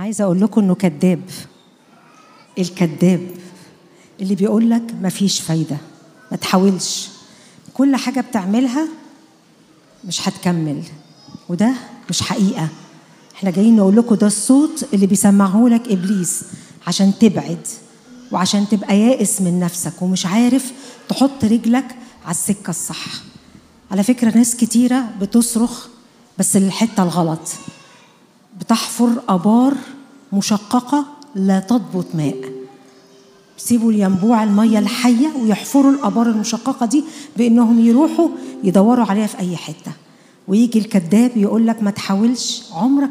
عايزه اقول لكم انه كذاب الكذاب اللي بيقول لك مفيش فايده ما تحاولش كل حاجه بتعملها مش هتكمل وده مش حقيقه احنا جايين نقول لكم ده الصوت اللي بيسمعه لك ابليس عشان تبعد وعشان تبقى يائس من نفسك ومش عارف تحط رجلك على السكه الصح على فكره ناس كتيره بتصرخ بس للحته الغلط بتحفر ابار مشققه لا تضبط ماء سيبوا الينبوع الميه الحيه ويحفروا الابار المشققه دي بانهم يروحوا يدوروا عليها في اي حته ويجي الكذاب يقول لك ما تحاولش عمرك